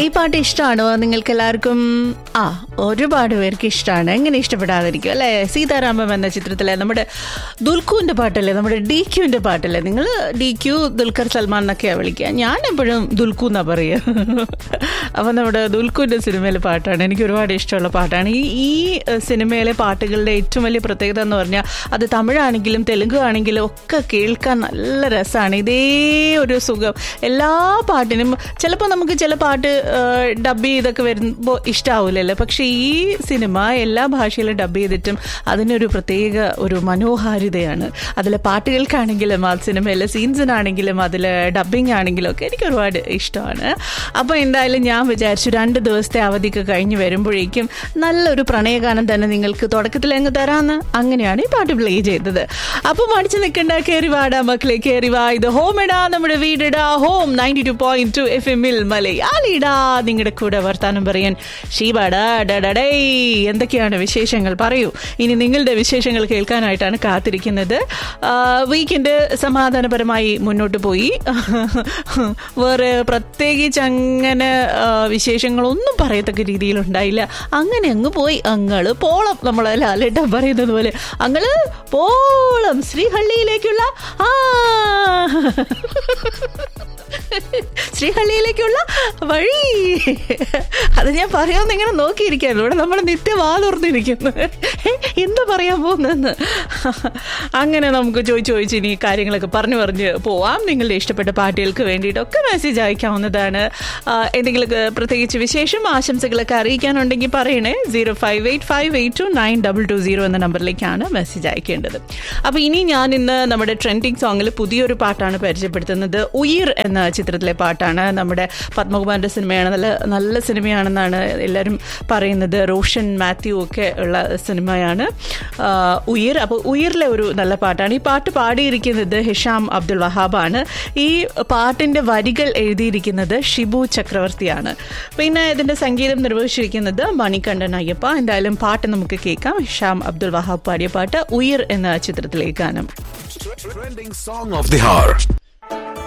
പാട്ട് ഇഷ്ടമാണോ നിങ്ങൾക്ക് എല്ലാവർക്കും ആ ഒരുപാട് പേർക്ക് ഇഷ്ടമാണ് എങ്ങനെ ഇഷ്ടപ്പെടാതിരിക്കും അല്ലേ സീതാരാമം എന്ന ചിത്രത്തിലെ നമ്മുടെ ദുൽഖുവിന്റെ പാട്ടല്ലേ നമ്മുടെ ഡി ക്യുവിന്റെ പാട്ടല്ലേ നിങ്ങൾ ഡി ക്യു ദുൽഖർ സൽമാൻ എന്നൊക്കെയാണ് വിളിക്കുക ഞാൻ എപ്പോഴും ദുൽഖു എന്നാ പറയുക അപ്പം നമ്മുടെ ദുൽഖുവിന്റെ സിനിമയിലെ പാട്ടാണ് എനിക്ക് ഒരുപാട് ഇഷ്ടമുള്ള പാട്ടാണ് ഈ ഈ സിനിമയിലെ പാട്ടുകളുടെ ഏറ്റവും വലിയ പ്രത്യേകത എന്ന് പറഞ്ഞാൽ അത് തമിഴാണെങ്കിലും തെലുങ്ക് ആണെങ്കിലും ഒക്കെ കേൾക്കാൻ നല്ല രസമാണ് ഇതേ ഒരു സുഖം എല്ലാ പാട്ടിനും ചിലപ്പോൾ നമുക്ക് ചില പാട്ട് ഡബ് ചെയ്തൊക്കെ വരുമ്പോൾ ഇഷ്ടാവൂലല്ലോ പക്ഷെ ഈ സിനിമ എല്ലാ ഭാഷയിലും ഡബ് ചെയ്തിട്ടും അതിനൊരു പ്രത്യേക ഒരു മനോഹാരിതയാണ് അതിലെ പാട്ടുകൾക്കാണെങ്കിലും ആ സിനിമയിലെ സീൻസിനാണെങ്കിലും അതിൽ ഡബിങ് ആണെങ്കിലും ഒക്കെ എനിക്ക് ഒരുപാട് ഇഷ്ടമാണ് അപ്പോൾ എന്തായാലും ഞാൻ വിചാരിച്ചു രണ്ട് ദിവസത്തെ അവധിക്ക് കഴിഞ്ഞ് വരുമ്പോഴേക്കും നല്ലൊരു പ്രണയഗാനം തന്നെ നിങ്ങൾക്ക് തുടക്കത്തിൽ അങ്ങ് തരാമെന്ന് അങ്ങനെയാണ് ഈ പാട്ട് പ്ലേ ചെയ്തത് അപ്പോൾ മടിച്ചു നിൽക്കേണ്ട കയറി വാടാ മക്കളെ കയറി വാ ഇത് ഹോം ഇടാ നമ്മുടെ വീടിടാ home ninety two point two F എമ്മിൽ മലയാളിടാ നിങ്ങളുടെ കൂടെ വർത്താനം പറയാൻ ഷീബാടാ ഡടടേ എന്തൊക്കെയാണ് വിശേഷങ്ങൾ പറയൂ ഇനി നിങ്ങളുടെ വിശേഷങ്ങൾ കേൾക്കാനായിട്ടാണ് കാത്തിരിക്കുന്നത് വീക്കെൻഡ് സമാധാനപരമായി മുന്നോട്ട് പോയി വേറെ പ്രത്യേകിച്ച് അങ്ങനെ വിശേഷങ്ങളൊന്നും പറയത്തക്ക രീതിയിലുണ്ടായില്ല അങ്ങനെ അങ്ങ് പോയി അങ്ങള് പോളം നമ്മളെ ലാലേട്ട പറയുന്നത് പോലെ അങ്ങള് പോളം ശ്രീഹള്ളിയിലേക്കുള്ള ആ ശ്രീഹള്ളിയിലേക്കുള്ള വഴി അത് ഞാൻ പറയാമെന്ന് ഇങ്ങനെ നോക്കിയിരിക്കായിരുന്നു ഇവിടെ നമ്മൾ നിത്യം വാതുറന്നിരിക്കുന്നു എന്താ പറയാൻ പോകുന്നതെന്ന് അങ്ങനെ നമുക്ക് ചോദിച്ചു ചോദിച്ച് ഇനി കാര്യങ്ങളൊക്കെ പറഞ്ഞു പറഞ്ഞ് പോവാം നിങ്ങളുടെ ഇഷ്ടപ്പെട്ട പാട്ടുകൾക്ക് വേണ്ടിയിട്ടൊക്കെ മെസ്സേജ് അയക്കാവുന്നതാണ് എന്തെങ്കിലും പ്രത്യേകിച്ച് വിശേഷം ആശംസകളൊക്കെ അറിയിക്കാനുണ്ടെങ്കിൽ പറയണേ zero five eight five eight two nine double two zero എന്ന നമ്പറിലേക്കാണ് മെസ്സേജ് അയക്കേണ്ടത് അപ്പോൾ ഇനി ഞാൻ ഇന്ന് നമ്മുടെ ട്രെൻഡിങ് സോങ്ങിൽ പുതിയൊരു പാട്ടാണ് പരിചയപ്പെടുത്തുന്നത് ഉയിർ എന്ന ചിത്രത്തിലെ പാട്ടാണ് നമ്മുടെ പത്മകുമാറിൻ്റെ സിനിമയാണ് നല്ല നല്ല സിനിമയാണെന്നാണ് എല്ലാവരും പറയുന്നത് റോഷൻ മാത്യു ഒക്കെ ഉള്ള സിനിമയാണ് ഉയിർ അപ്പോൾ ഉയിറിലെ ഒരു നല്ല പാട്ടാണ് ഈ പാട്ട് പാടിയിരിക്കുന്നത് ഹിഷാം അബ്ദുൾ വഹാബാണ് ഈ പാട്ടിൻ്റെ വരികൾ എഴുതിയിരിക്കുന്നത് ഷിബു ചക്രവർത്തിയാണ് പിന്നെ ഇതിൻ്റെ സംഗീതം നിർവഹിച്ചിരിക്കുന്നത് മണികണ്ഠൻ അയ്യപ്പ എന്തായാലും പാട്ട് നമുക്ക് കേൾക്കാം ഹിഷാം അബ്ദുൾ വഹാബ് പാടിയ പാട്ട് ഉയിർ എന്ന ചിത്രത്തിലെ ഗാനം Trending song of the hour.